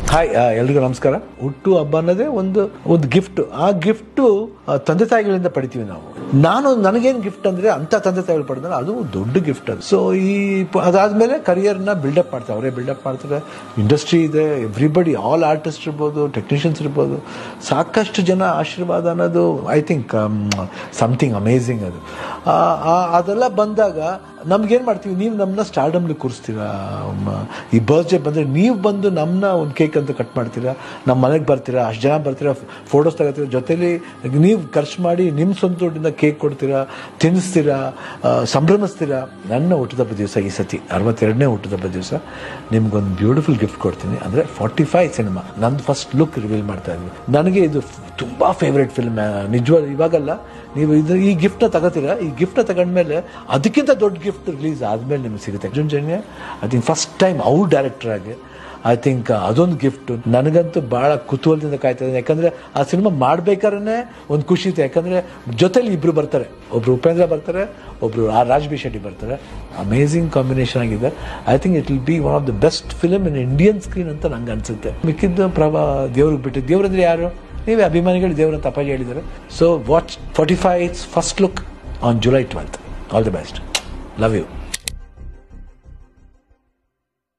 hi ಎಲ್ರಿಗೂ ನಮಸ್ಕಾರ ಹುಟ್ಟು ಹಬ್ಬ ಅನ್ನೋದೇ ಒಂದು ಒಂದು ಗಿಫ್ಟ್ ಆ ಗಿಫ್ಟು ತಂದೆ ತಾಯಿಗಳಿಂದ ಪಡಿತೀವಿ ನಾವು ನಾನು ನನಗೇನು ಗಿಫ್ಟ್ ಅಂದರೆ ಅಂಥ ತಂದೆ ತಾಯಿಗಳು ಪಡೆದ್ರೆ ಅದು ಒಂದು ದೊಡ್ಡ ಗಿಫ್ಟ್ ಅದು ಸೊ ಈ ಪ- ಅದಾದ್ಮೇಲೆ ಕರಿಯರ್ನ ಬಿಲ್ಡಪ್ ಮಾಡ್ತಾರೆ ಅವರೇ ಬಿಲ್ಡಪ್ ಮಾಡ್ತಾರೆ ಇಂಡಸ್ಟ್ರಿ ಇದೆ ಎವ್ರಿಬಡಿ ಆಲ್ ಆರ್ಟಿಸ್ಟ್ ಇರ್ಬೋದು ಟೆಕ್ನಿಷಿಯನ್ಸ್ ಇರ್ಬೋದು ಸಾಕಷ್ಟು ಜನ ಆಶೀರ್ವಾದ ಅನ್ನೋದು ಐ ಥಿಂಕ್ ಸಮಥಿಂಗ್ ಅಮೇಝಿಂಗ್ ಅದು ಆ- ಆ- ಅದೆಲ್ಲ ಬಂದಾಗ ನಮ್ಗೇನು ಮಾಡ್ತೀವಿ ನೀವು ನಮ್ಮನ್ನ ಸ್ಟಾರ್ಡಮ್ಲಿ ಕೂರಿಸ್ತೀರಾ ಮ- ಈ ಬರ್ತ್ಡೇ ಬಂದರೆ ನೀವು ಬಂದು ನಮ್ಮನ್ನ ಒಂದು ಕೇಕ್ ಅಂತ ಕಟ್ ಮಾಡ್ತೀರಾ ನಮ್ಮ ಮನೆಗೆ ಬರ್ತೀರಾ ಅಷ್ಟು ಜನ ಬರ್ತೀರಾ ಫೋಟೋಸ್ ತಗೋತೀರಾ ಜೊತೆಲಿ ನೀವು ಖರ್ಚು ಮಾಡಿ ನಿಮ್ಮ ಸ್ವಂತ ದುಡ್ಡಿಂದ ಕೇಕ್ ಕೊಡ್ತೀರಾ ತಿನ್ನಿಸ್ತೀರಾ ಆ, ಸಂಭ್ರಮಿಸ್ತೀರಾ ನನ್ನ ಹುಟ್ಟಿದಬ್ಬ ದಿವಸ ಈ ಸತಿ ಅರವತ್ತೆರಡನೇ ಹುಟ್ಟಿದಬ್ಬ ದಿವಸ ನಿಮ್ಗೊಂದು ಬ್ಯೂಟಿಫುಲ್ ಗಿಫ್ಟ್ ಕೊಡ್ತೀನಿ ಅಂದರೆ ಫಾರ್ಟಿ ಫೈವ್ ಸಿನಿಮಾ ನಂದು ಫಸ್ಟ್ ಲುಕ್ ರಿವೀಲ್ ಮಾಡ್ತಾ ಇದ್ವಿ ನನಗೆ ಇದು ತುಂಬ ಫೇವ್ರೆಟ್ ಫಿಲ್ಮ್ ನಿಜವಾದ ಇವಾಗಲ್ಲ ನೀವು ಇದು ಈ ಗಿಫ್ಟ್ನ ತಗೋತೀರಾ ಈ ಗಿಫ್ಟ್ನ ತಗೊಂಡ್ಮೇಲೆ ಅದಕ್ಕಿಂತ ದೊಡ್ಡ ಗಿಫ್ಟ್ ರಿಲೀಸ್ ಆದಮೇಲೆ ನಿಮ್ಗೆ ಸಿಗುತ್ತೆ Arjun Janya I think first time ಅವ್ರ ಡೈರೆಕ್ಟರ್ ಆಗಿ ಐ ಥಿಂಕ್ ಅದೊಂದು ಗಿಫ್ಟ್ ನನಗಂತೂ ಭಾಳ ಕುತೂಹಲದಿಂದ ಕಾಯ್ತಾ ಇದ್ದೀನಿ ಯಾಕಂದರೆ ಆ ಸಿನಿಮಾ ಮಾಡ್ಬೇಕಾದ್ರೆ ಒಂದು ಖುಷಿ ಇದೆ ಯಾಕಂದರೆ ಜೊತೆಲಿ ಇಬ್ಬರು ಬರ್ತಾರೆ ಒಬ್ರು ಉಪೇಂದ್ರ ಬರ್ತಾರೆ ಒಬ್ರು ಆ ರಾಜ್ ಬಿ ಶೆಟ್ಟಿ ಬರ್ತಾರೆ ಅಮೇಝಿಂಗ್ ಕಾಂಬಿನೇಷನ್ ಆಗಿದೆ I think it will be one of the best film in Indian screen ಅಂತ ನಂಗೆ ಅನ್ಸುತ್ತೆ ಮಿಕ್ಕಿದ್ದು ಪ್ರಭಾ ದೇವ್ರಿಗೆ ಬಿಟ್ಟು ದೇವ್ರಂದ್ರೆ ಯಾರು ನೀವೇ ಅಭಿಮಾನಿಗಳು ದೇವರ ತಪ್ಪಾಗಿ ಹೇಳಿದ್ದಾರೆ so watch forty five first look on July twelfth all the best love you